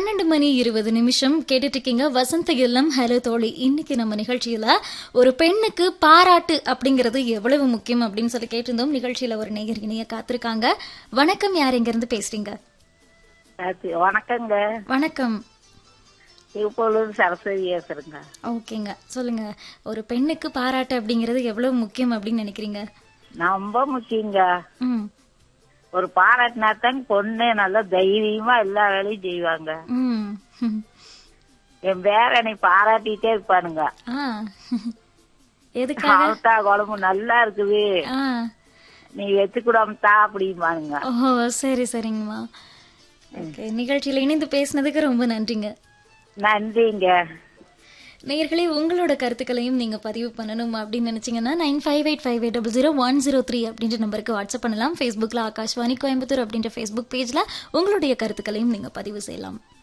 பன்னெண்டு மணி இருபது நிமிஷம் கேட்டுட்டு இருக்கீங்க வசந்த இல்லம் ஹலோ தோழி இன்னைக்கு நம்ம நிகழ்ச்சியில ஒரு பெண்ணுக்கு பாராட்டு அப்படிங்கிறது எவ்வளவு முக்கியம் அப்படின்னு சொல்லி கேட்டிருந்தோம் நிகழ்ச்சியில ஒரு நேயர் இணைய காத்திருக்காங்க வணக்கம் யார் எங்க இருந்து பேசுறீங்க அது வணக்கங்க வணக்கம் இப்பொழுது சரஸ்வதி பேசுறேங்க ஓகேங்க சொல்லுங்க ஒரு பெண்ணுக்கு பாராட்டு அப்படிங்கிறது எவ்வளவு முக்கியம் அப்படின்னு நினைக்கிறீங்க ரொம்ப முக்கியங்க ம் ஒரு பாராட்டினா தான் பொண்ணு நல்லா தைரியமா எல்லா வேலையும் செய்வாங்க ம் ம். என் பேர என்னை பாராட்டிட்டே இருப்பானுங்க ஆ எதுக்காக அவத்தா குழம்பு நல்லா இருக்குது ஆ நீ வெத்துக்கூடாமத்தா அப்படிம்பானுங்க ஓ சரி சரிங்கம்மா ஓகே நிகழ்ச்சியில இணைந்து பேசினதுக்கு ரொம்ப நன்றிங்க நன்றிங்க நேயர்களே உங்களோட கருத்துக்களையும் நீங்க பதிவு பண்ணணும் அப்படின்னு நினைச்சீங்கன்னா nine five eight five eight double zero one zero three அப்படின்ற நம்பருக்கு வாட்ஸ்அப் பண்ணலாம் ஃபேஸ்புக்ல ஆகாஷ்வாணி கோயம்புத்தூர் அப்படின்ற ஃபேஸ்புக் பேஜ்ல உங்களுடைய கருத்துக்களையும் நீங்க பதிவு செய்யலாம்